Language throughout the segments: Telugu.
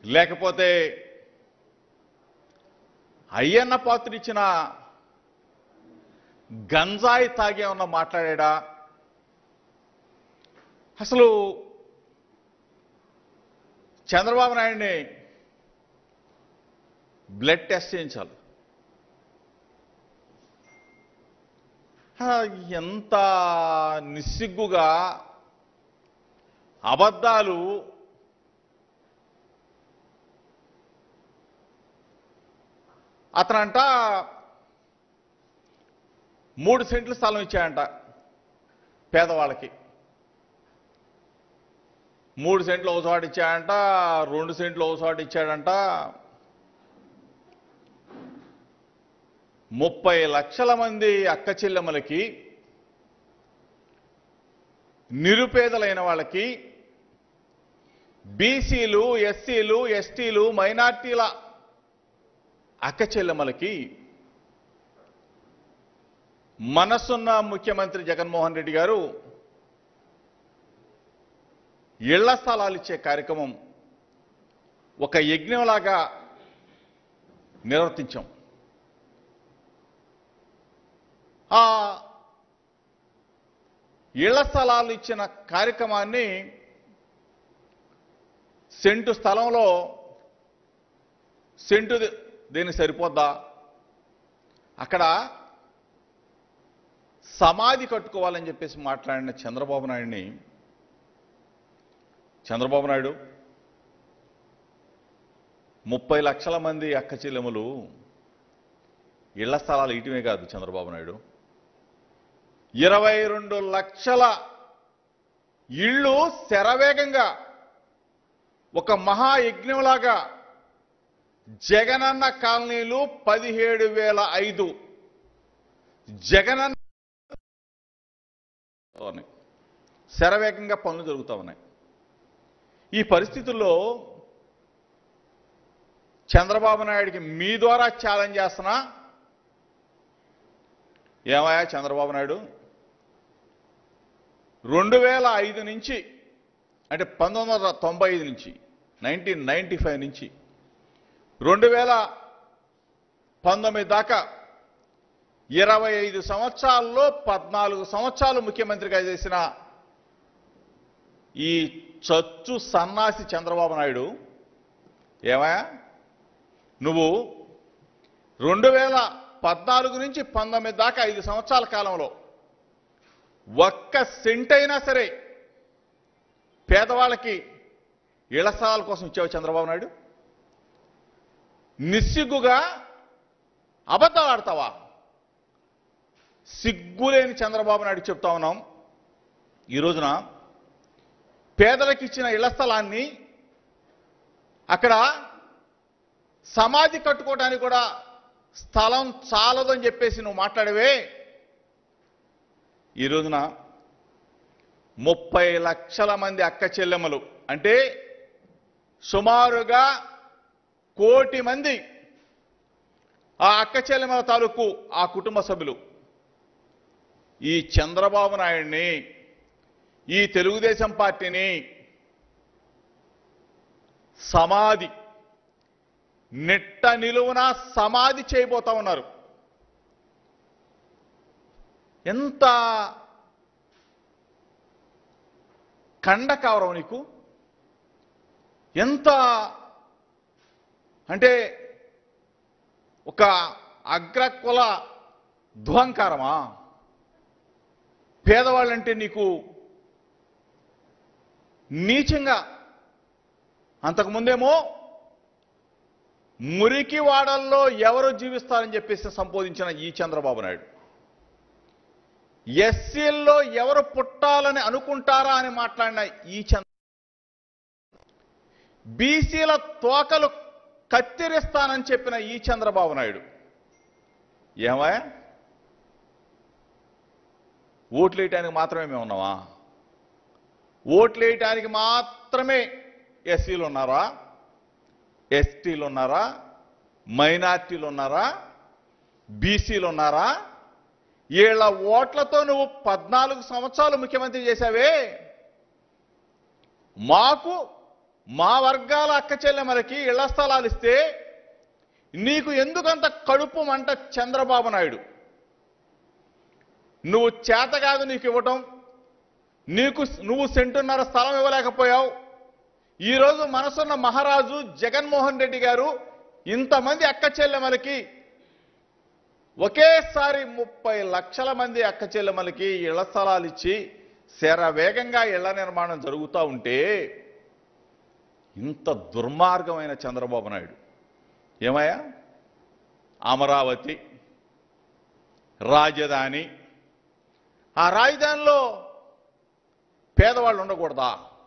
లేకపోతే అయ్యన్న పాత్ర ఇచ్చిన గంజాయి తాగే ఉన్న మాట్లాడా అసలు చంద్రబాబు నాయుడిని బ్లడ్ టెస్ట్ చేయించాలి ఆ, ఎంత నిస్సిగ్గుగా అబద్ధాలు అతనంట మూడు సెంట్లు స్థలం ఇచ్చాయంట పేదవాళ్ళకి మూడు సెంట్లు ఒక చోట ఇచ్చాడంట రెండు సెంట్లు ఒక చోట ఇచ్చాడంట ముప్పై లక్షల మంది అక్క చెల్లెమ్మలకి నిరుపేదలైన వాళ్ళకి బీసీలు ఎస్సీలు ఎస్టీలు మైనార్టీల అక్క చెల్లెమ్మలకి మనసున్న ముఖ్యమంత్రి జగన్మోహన్ రెడ్డి గారు ఇళ్ల స్థలాలు ఇచ్చే కార్యక్రమం ఒక యజ్ఞంలాగా నిర్వర్తించాం ఆ ఇళ్ల స్థలాలు ఇచ్చిన కార్యక్రమాన్ని సెంటు స్థలంలో సెంటు ది- దీనికి సరిపోద్దా అక్కడ సమాధి కట్టుకోవాలని చెప్పేసి మాట్లాడిన చంద్రబాబు నాయుడిని చంద్రబాబు నాయుడు ముప్పై లక్షల మంది అక్క చెల్లెములు ఇళ్ల స్థలాలు ఇయటమే కాదు చంద్రబాబు నాయుడు ఇరవై రెండు లక్షల ఇళ్ళు శరవేగంగా ఒక మహాయజ్ఞంలాగా జగనన్న కాలనీలు పదిహేడు వేల ఐదు జగనన్న ఉన్నాయి. శరవేగంగా పనులు జరుగుతూ ఉన్నాయి ఈ పరిస్థితుల్లో చంద్రబాబు నాయుడికి మీ ద్వారా ఛాలెంజ్ చేస్తున్నా ఏమయ్యా చంద్రబాబు నాయుడు రెండు వేల ఐదు నుంచి అంటే పంతొమ్మిది వందల తొంభై ఐదు నుంచి నైన్టీన్ నైన్టీ ఫైవ్ నుంచి రెండు వేల పంతొమ్మిది దాకా ఇరవై ఐదు సంవత్సరాల్లో పద్నాలుగు సంవత్సరాలు ముఖ్యమంత్రిగా చేసిన ఈ చచ్చు సన్నాసి చంద్రబాబు నాయుడు ఏమయ్యా నువ్వు రెండు వేల పద్నాలుగు నుంచి పంతొమ్మిది దాకా ఐదు సంవత్సరాల కాలంలో ఒక్క సెంట్ అయినా సరే పేదవాళ్ళకి ఇళ్ల స్థలాల కోసం ఇచ్చావు చంద్రబాబు నాయుడు నిస్సిగ్గుగా అబద్ధాలు ఆడతావా సిగ్గులేని చంద్రబాబు నాయుడు చెప్తా ఉన్నాం ఈ రోజున పేదలకు ఇచ్చిన ఇళ్ల స్థలాన్ని అక్కడ సమాధి కట్టుకోవడానికి కూడా స్థలం చాలదని చెప్పేసి నువ్వు మాట్లాడవే ఈ రోజున ముప్పై లక్షల మంది అక్క చెల్లెమ్మలు అంటే సుమారుగా కోటి మంది ఆ అక్క చెల్లెమ్మల తాలూకు ఆ కుటుంబ సభ్యులు ఈ చంద్రబాబు నాయుడిని ఈ తెలుగుదేశం పార్టీని సమాధి నిట్ట నిలువున సమాధి చేయబోతా ఉన్నారు ఎంత కండకావరం నీకు ఎంత అంటే ఒక అగ్రకుల ధ్వంకారమా పేదవాళ్ళంటే నీకు నీచంగా అంతకుముందేమో మురికి వాడల్లో ఎవరు జీవిస్తారని చెప్పేసి సంబోధించిన ఈ చంద్రబాబు నాయుడు ఎస్సీల్లో ఎవరు పుట్టాలని అనుకుంటారా అని మాట్లాడిన ఈ చంద్ర బీసీల తోకలు కత్తిరిస్తానని చెప్పిన ఈ చంద్రబాబు నాయుడు ఏమయ్య ఓట్లు వేయటానికి మాత్రమే మేము ఉన్నావా ఓట్లు వేయటానికి మాత్రమే ఎస్సీలు ఉన్నారా ఎస్టీలు ఉన్నారా మైనార్టీలు ఉన్నారా బీసీలు ఉన్నారా వీళ్ళ ఓట్లతో నువ్వు పద్నాలుగు సంవత్సరాలు ముఖ్యమంత్రి చేశావే మాకు మా వర్గాల అక్క చెల్లెమలకి ఇళ్ల స్థలాలు ఇస్తే నీకు ఎందుకంత కడుపు మంట చంద్రబాబు నాయుడు నువ్వు చేత కాదు నీకు ఇవ్వటం నీకు నువ్వు సెంటున్నర స్థలం ఇవ్వలేకపోయావు ఈరోజు మనసున్న మహారాజు జగన్మోహన్ రెడ్డి గారు ఇంతమంది అక్క చెల్లెమలకి ఒకేసారి ముప్పై లక్షల మంది అక్క చెల్లెమలకి ఇళ్ల స్థలాలు ఇచ్చి శర వేగంగా ఇళ్ల నిర్మాణం జరుగుతూ ఉంటే ఇంత దుర్మార్గమైన చంద్రబాబు నాయుడు ఏమయ్యా అమరావతి రాజధాని ఆ రాజధానిలో పేదవాళ్ళు ఉండకూడదా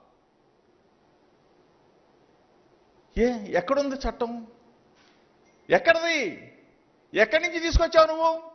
ఏ ఎక్కడుంది చట్టం ఎక్కడిది ఎక్కడి నుంచి తీసుకొచ్చావు నువ్వు